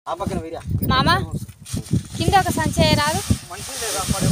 ఆ పక్కన వీర్యా మామ కింద ఒక సంచి రాదు మనుషులు లేదు అప్పుడు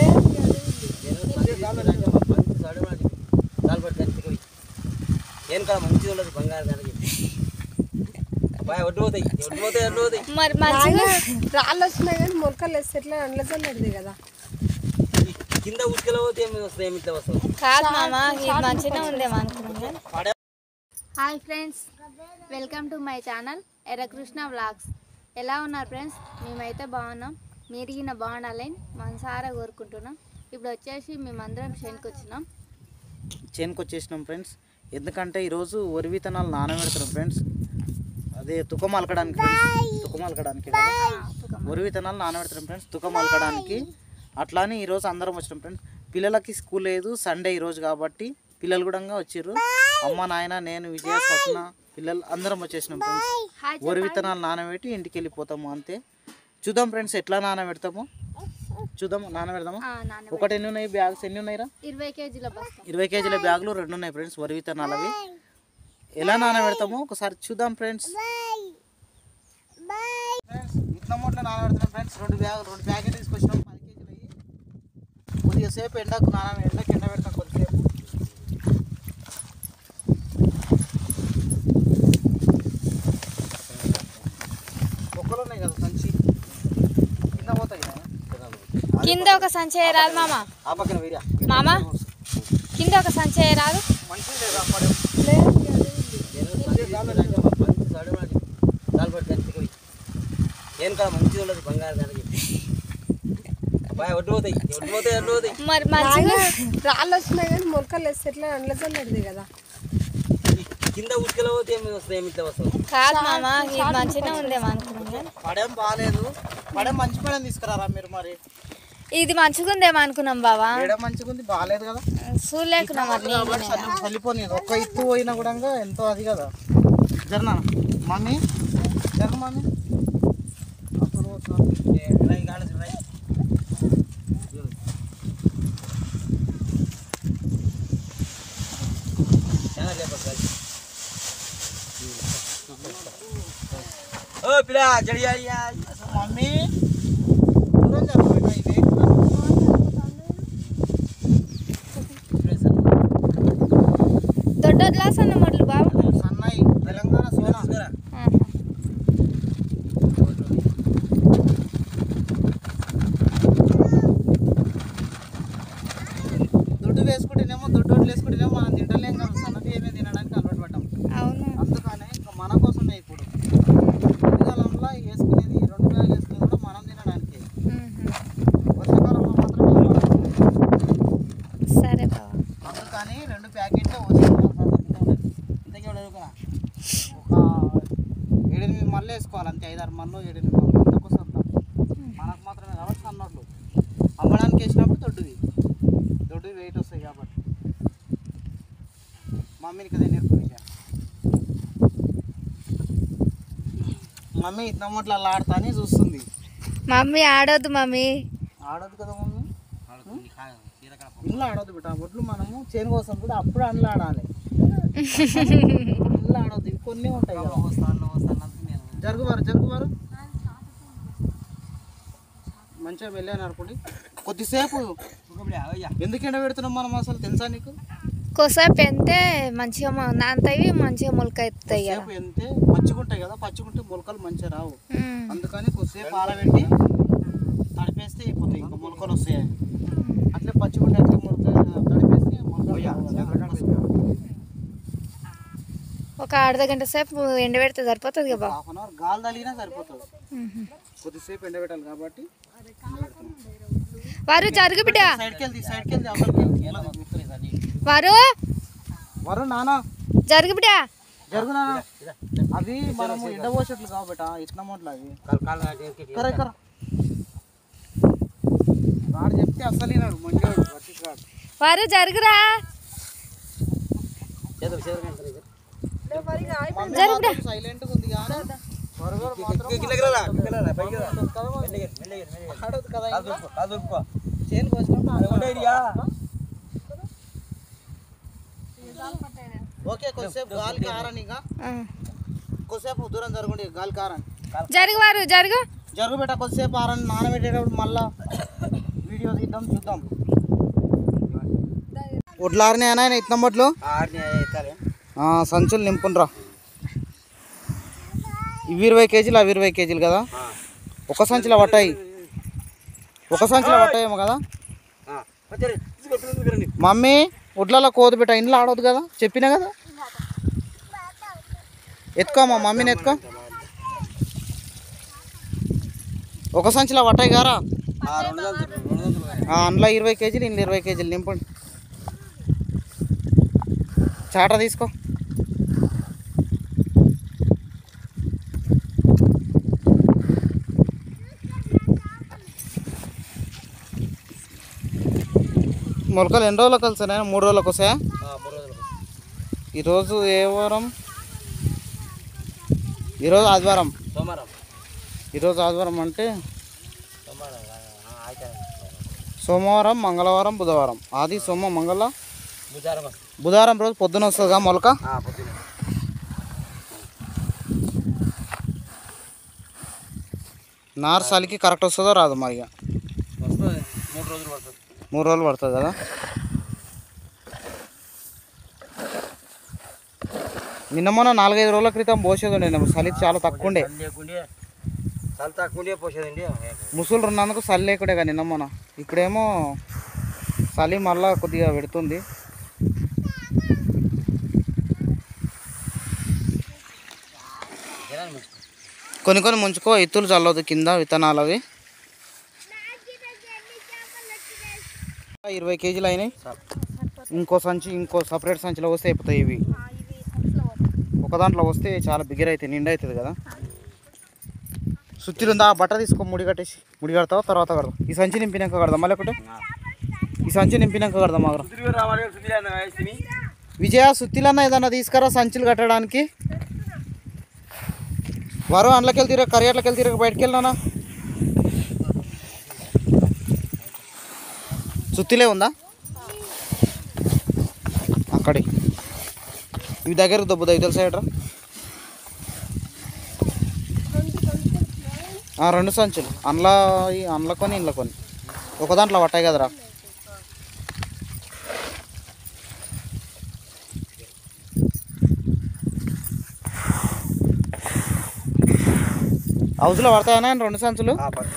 ఏం కదా మంచిగా ఉండదు బంగారు దానికి అబ్బాయి ఒడ్డు పోతాయి ఒడ్డు పోతాయి ఒడ్డు పోతాయి మరి మంచిగా రాళ్ళు వచ్చినాయి కానీ మొలకలు వేస్తే ఎట్లా అండ్ల చల్లడిది కదా ఈ కింద ఉసుకలో పోతే ఏమి వస్తాయి ఏమి ఇట్లా వస్తాయి కాదు మామ ఇది మంచిగా ఉందేమో అనుకున్నాం పడే hi friends welcome to my channel Errakrishna vlogs ఎలా ఉన్నారు ఫ్రెండ్స్ మేమైతే బాగున్నాం మీరు గిన బాగుండాలని మనసారా కోరుకుంటున్నాం ఇప్పుడు వచ్చేసి మేమందరం షెన్కి వచ్చినాం చేనుకు వచ్చేసినాం ఫ్రెండ్స్ ఎందుకంటే ఈరోజు వరి విత్తనాలు నానబెడతాం ఫ్రెండ్స్ అదే తుకం అలకడానికి ఫ్రెండ్స్. తుకం అలకడానికి కదా. వరి విత్తనాలు నానబెడతాం ఫ్రెండ్స్ తుకం అలకడానికి అట్లానే ఈరోజు అందరం వచ్చినాం ఫ్రెండ్స్ పిల్లలకి స్కూల్ లేదు సండే ఈరోజు కాబట్టి పిల్లలు కూడా వచ్చిర్రు అమ్మ నాయన నేను విజయ స్వప్న పిల్లలు అందరం వచ్చేసినాం ఫ్రెండ్స్ వరి విత్తనాలు నానబెట్టి ఇంటికి వెళ్ళిపోతాము అంతే చూద్దాం ఫ్రెండ్స్ ఎట్లా నానబెడతాము చూద్దాం నానబెడదాము ఆ, నాన్న ఒకటి ఎన్ని ఉన్నాయి బ్యాగ్స్ ఎన్ని ఉన్నాయిరా ఇరవై కేజీల బస్తా ఇరవై కేజీల బ్యాగులు రెండు ఉన్నాయి ఫ్రెండ్స్ వరి విత్తనాలు అవి ఎలా నానబెడతామో ఒకసారి చూద్దాం ఫ్రెండ్స్ ఇట్లా మూట్లో నానబెడతాం ఫ్రెండ్స్ రెండు బ్యాగ్ రెండు ప్యాకెట్ తీసుకొచ్చినాం పది కేజీలు అయ్యి కొద్దిగా సేపు ఎండకు నాన ఎండకు ఎండ పెడతాం కొద్దిసేపు మొక్కలు ఉన్నాయి కదా సంచి కింద పోతాయి కదా. కింద ఒక సంచి రాదు మామ ఆ పక్కన వీర్యా మామ కింద ఒక సంచి రాదు మనుషులు లేదు అప్పుడు ఏం కదా మంచిగా ఉండదు బంగారు దానికి అబ్బాయి ఒడ్డు పోతాయి ఒడ్డు పోతాయి ఒడ్డు పోతాయి మరి మంచిగా రాళ్ళు వచ్చినాయి కానీ మొలకలు వేస్తే ఎట్లా అండ్ల చల్లడిది కదా ఈ కింద ఉసుకలో పోతే ఏమి వస్తాయి ఏమి ఇట్లా వస్తాయి కాదు మామ ఇది మంచిగా ఉందేమో అనుకున్నాం పడేం బాగాలేదు పడేం మంచి పడేం తీసుకురారా మీరు మరి ఇది మంచిగా ఉందేమో అనుకున్నాం బావా వేయడం మంచిగా ఉంది బాగాలేదు కదా చూడలేకున్నాం మరి నేను కాబట్టి చల్లి చల్లిపోని ఒక్క ఇత్తు పోయినా కూడా ఎంతో అది కదా జరనా మమ్మీ జరగ మమ్మీ అప్పుడు ఒకసారి. ఏ, రాయి కాలేదు, రాయి. చాలా లేపరు, రాయి. ఓ పిల్ల జడియా మమ్మీ దూరం జరగబెట్ట ఇది దొడ్డ గ్లాస్ అన్న మొదలు బాబా సన్నాయి తెలంగాణ సోనా దుడ్డు వేసుకుంటేనేమో దుడ్డు వడ్లు వేసుకుంటేనేమో మనం తింటలేం కదా సన్నది ఏమే తినడానికి అలవాటు పడ్డాం అవును అందుకనే ఇంకా మన కోసమే ఇప్పుడు చలికాలంలో వేసుకునేది ఈ రెండు బ్యాగులు వేసుకునేది కూడా మనం తినడానికి వర్షాకాలంలో మాత్రం ఇది వాడతాం. సరే బావా అందుకని రెండు ప్యాకెట్లు వచ్చి ఇంతకీ ఒక ఏడెనిమిది మళ్ళీ వేసుకోవాలి అంతే ఐదారు మళ్ళు ఏడెనిమిది మళ్ళు అంతకోసం మనకు మాత్రమే కాబట్టి అన్నట్లు అమ్మడానికి వేసినప్పుడు దొడ్డుది దొడ్డుది వెయిట్ వస్తాయి కాబట్టి మమ్మీని కదా నేర్పు విషయం మమ్మీ ఇట్లా మొట్ల అలా ఆడతా అని చూస్తుంది మమ్మీ ఆడొద్దు మమ్మీ ఆడదు కదా మమ్మీ ఇల్లు ఆడొద్దు బిడ్డ ఒడ్లు మనము చేను కోసం కూడా అప్పుడు అందులో ఆడాలి ఇల్లు ఆడొద్దు ఇవి కొన్ని ఉంటాయి కదా. జరుగువారు జరుగువారు మంచిగా వెళ్ళాను అనుకోండి కొద్దిసేపు ఎందుకు ఎండ పెడుతున్నాం మనం అసలు తెలుసా నీకు కొసేపు ఎంతే మంచిగా మొ- నానతాయి మంచిగా మొలక ఎత్తుతాయి కదా కొద్దిసేపు ఎంతే పచ్చిగుంటాయి కదా పచ్చిగుంటే మొలకలు మంచిగా రావు ఉమ్. అందుకని కొద్దిసేపు ఆరబెట్టి తడిపేస్తే అయిపోతాయి ఇంకా మొలకలు వస్తాయి అవి. అట్లే పచ్చిగుంటే అట్లే మొలక తడిపేస్తే మొలకలు రావు. ఒక అర్ధ గంట సేపు ఎండబెడితే సరిపోతుంది కదా బావ హాఫ్ అన్ అవర్ గాలి తగిలినా సరిపోతుంది ఉహు. కొద్దిసేపు ఎండబెట్టాలి కాబట్టి వారు జరుగు బిడ్డ సైడ్కి వెళ్తే సైడ్కి వెళ్తే అవతలకి వారు వరు నానా జరుగు బిడ్డ జరుగు నానా అవి మనము ఎండబోసేట్లు కాబట్ట ఇట్లా మొట్లు అవి కరే కర వాడు చెప్తే అస్సలు వినాడు మంచివాడు వచ్చి రాడు వారు జరుగురా సైలెంట్గా ఉంది కానీ వరగడు మాత్రం ఆడదు కదా ఇంకా. చేనుకి వచ్చినప్పుడు ఆడదు. ఓకే కొద్దిసేపు గాలి కారని ఇక ఆ. కొద్దిసేపు దూరం జరగండి గాలి కారని జరుగు వారు జరుగు జరుగు పెట్ట కొద్దిసేపు ఆరని నానబెట్టేటప్పుడు మళ్ళా వీడియో తీద్దాం చూద్దాం ఒడ్లారినాయనా ఇత్తనం బట్లు ఆడిని ఎత్తాలి ఆ, సంచులు నింపుండ్రా ఇవి ఇరవై కేజీలు అవి ఇరవై కేజీలు కదా ఒక సంచిలో పట్టాయి ఒక సంచిలో పట్టాయేమో కదా వచ్చారు తీసుకొట్టుకుంటున్నారండి మమ్మీ ఒడ్లలో కోత పెట్ట ఇంట్లో ఆడవద్దు కదా చెప్పినా కదా ఎత్తుకో మా మమ్మీని ఎత్తుకో ఒక సంచిలో పట్టాయి గారా రెండు వందలు రెండు వందలు ఆ, అందులో ఇరవై కేజీలు ఇంట్లో ఇరవై కేజీలు నింపండి చాట తీసుకో మొలకలు ఎన్ని రోజులకు కలిసాయి మూడు రోజులకు వస్తాయా మూడు రోజులు ఈరోజు ఏ వారం ఈరోజు ఆదివారం సోమవారం ఈరోజు ఆదివారం అంటే సోమవారం అయితే సోమవారం మంగళవారం బుధవారం ఆది సోమ మంగళ బుధవారం బుధవారం రోజు పొద్దున వస్తుందిగా మొలక పొద్దున్న నారు చలికి కరెక్ట్ వస్తుందో రాదు మరి ఇక వస్తుంది మూడు రోజులు పడుతుంది మూడు రోజులు పడుతుంది కదా నిన్న మొన్న నాలుగైదు రోజుల క్రితం పోసేది ఉండే నేను చలి చాలా తక్కువ ఉండే చలి లేకుండే చలి తక్కువ పోసేదండి ముసులు ఉన్నందుకు చలి లేకుండే కదా నిన్న మొన్న ఇప్పుడేమో చలి మళ్ళా కొద్దిగా పెడుతుంది కొన్ని కొన్ని ముంచుకో ఎత్తులు చల్లవద్దు కింద విత్తనాలు అవి ఇరవై కేజీలు అయినాయి ఇంకో సంచి ఇంకో సపరేట్ సంచిలో వస్తే అయిపోతాయి ఇవి ఒక దాంట్లో వస్తే చాలా బిగ్గర అవుతాయి నిండా అవుతుంది కదా సుత్తిలు ఉందా ఆ బట్ట తీసుకో ముడి కట్టేసి ముడి కడతావు తర్వాత కడదాం ఈ సంచి నింపినాక కడదాం మళ్ళీ ఒకటి ఈ సంచి నింపినాక కడదాం మాగ్రం రావాలి సుధీర్ విజయ సుత్తిలన్న ఏదన్నా తీసుకురా సంచులు కట్టడానికి వారు అందులోకి వెళ్తారా కరియట్లకి వెళ్తారా బయటకు వెళ్ళినా సుత్తిలే ఉందా అక్కడి ఇవి దగ్గర దొబ్బుతాయి తెలుసా ఏట్రా ఆ, రెండు సంచులు అందులో అందులో కొని ఇంట్లో కొని ఒక దాంట్లో పట్టాయి కదరా హౌస్లో పడతాయనా రెండు సంచులు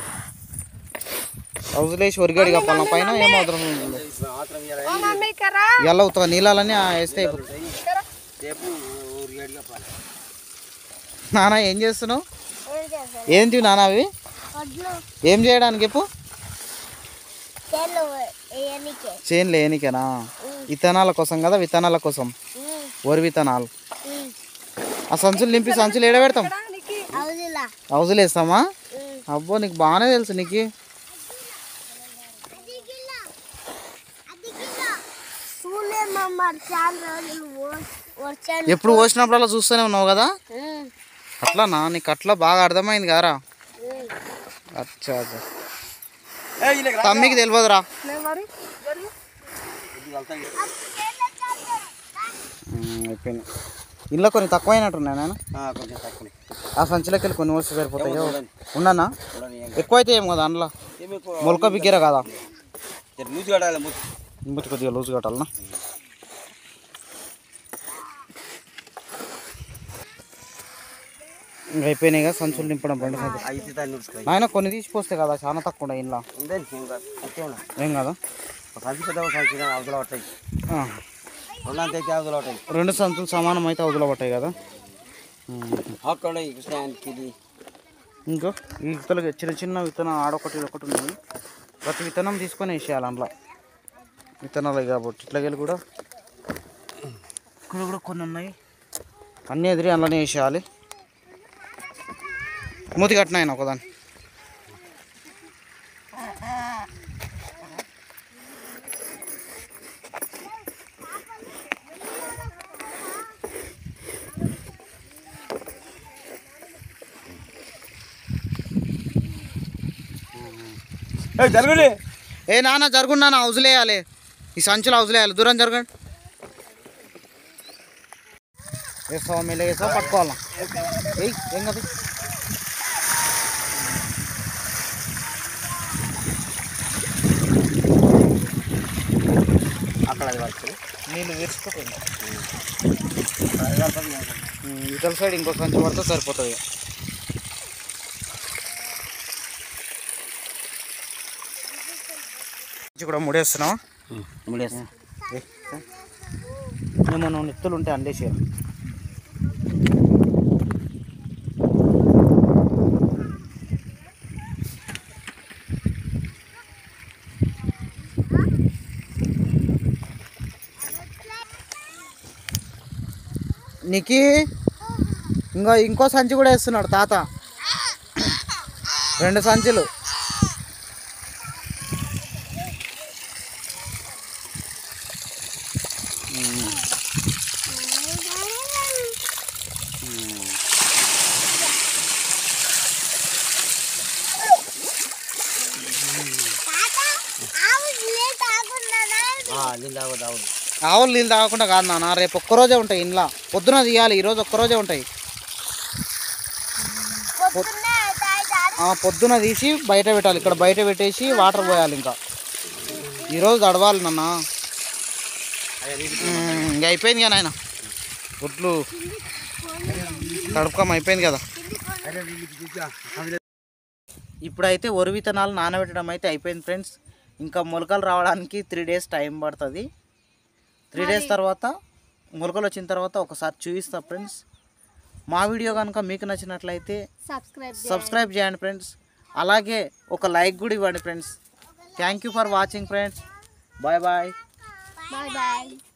హౌస్లో వేసి ఒరిగాడు కప్పాల పైన ఏం అవసరం లేదు. మమ్మీ కరా ఎలా అవుతావు నీళ్ళని వేస్తే అయిపోతుంది రేపు ఊరు ఏడు చెప్పాలి నాన్న ఏం చేస్తున్నావు ఏంటి నాన్న అవి ఏం చేయడానికి చెప్పు చేనులు ఏనికేనా విత్తనాల కోసం కదా విత్తనాల కోసం వరి విత్తనాలు ఆ సంచులు నింపి సంచులు ఏడ పెడతాం హౌజులు వేస్తామా అబ్బో నీకు బాగానే తెలుసు నీకు ఎప్పుడు పోసినప్పుడల్లా చూస్తూనే ఉన్నావు కదా అట్లా నా నీకు అట్లా బాగా అర్థమైంది కదరా అచ్చా అచ్చా తమ్మికి తెలియదురా మరి ఉమ్, అయిపోయింది ఇంట్లో కొన్ని తక్కువైనట్టున్నాయి నాన్న కొంచెం తక్కువ ఆ సంచిలోకి వెళ్ళి కొన్ని వస్తే సరిపోతాయో ఉండనా ఎక్కువ అయితే ఏం కదా అందులో మొలక బిగ్గిరా కదా లూజ్ కట్టాలి మూతి. ఇంబతి కొద్దిగా లూజ్ కట్టాలనా ఇంకా అయిపోయినాయి కదా సంచులు నింపడం బండి సంచులు అయితే దాన్ని నిలుచుకోవాలి ఆయన కొన్ని తీసిపోస్తే కదా చాలా తక్కువ ఉన్నాయి ఇంట్లో ఉందండి ఇంకా అంతే ఉన్నా ఏం కదా ఒక సంచి పెద్ద ఒక సంచి చిన్న అవతల పట్టాయి ఆ, రెండు అంత అయితే అవతల పట్టాయి రెండు సంచులు సమానం అయితే అవతల పట్టాయి కదా ఉమ్. అక్కడ కృష్ణానికి ఇది ఇంకా ఈ విత్తనాలు చిన్న చిన్న విత్తనం ఆడొకటి ఇది ఒకటి ఉంది ప్రతి విత్తనం తీసుకొని వేసేయాలి అందులో విత్తనాలు కాబట్టి ఇట్లాగెళ్ళి కూడా ఇక్కడ కూడా కొన్ని ఉన్నాయి అన్నీ ఎదిరి అందులోనే వేసేయాలి మూతి కట్టినాయన ఒకదాన్ని జరుగులే ఏ నాన్న జరుగుండా నా హౌజులేయాలి ఈ సంచులు హౌజులేయాలి దూరం జరగండి వేస్తావా మెల్ల వేస్తావా పట్టుకోవాలా ఏయ్ ఏం కదా అది పడుతుంది నీళ్ళు విరుచుకుంటుంది ఇతల సైడ్ ఇంకో సంచి పడితే సరిపోతుంది సంచి కూడా ముడేస్తున్నావా ముడేస్తా ఏమన్నా నెత్తులు ఉంటే అందేసి నీకి ఇంకో ఇంకో సంచి కూడా వేస్తున్నాడు తాత రెండు సంచులు నీళ్ళు తాగు తాగు ఆవులు నీళ్ళు తాగకుండా కాదు నాన్న రేపు ఒక్కరోజే ఉంటాయి ఇంట్లో పొద్దున తీయాలి ఈరోజు ఒక్కరోజే ఉంటాయి ఆ, పొద్దున తీసి బయట పెట్టాలి ఇక్కడ బయట పెట్టేసి వాటర్ పోయాలి ఇంకా ఈరోజు తడవాలి నాన్న ఉమ్, ఇంకా అయిపోయింది కదా నాయన గుడ్లు తడుపుకం అయిపోయింది కదా ఇప్పుడైతే వరి విత్తనాలు నానబెట్టడం అయితే అయిపోయింది ఫ్రెండ్స్ ఇంకా మొలకలు రావడానికి త్రీ డేస్ టైం పడుతుంది త్రీ డేస్ తర్వాత మొలకలు వచ్చిన తర్వాత ఒకసారి చూపిస్తా ఫ్రెండ్స్ మా వీడియో కనుక మీకు నచ్చినట్లయితే సబ్స్క్రైబ్ సబ్స్క్రైబ్ చేయండి ఫ్రెండ్స్ అలాగే ఒక లైక్ కూడా ఇవ్వండి friends thank you for watching friends bye bye bye bye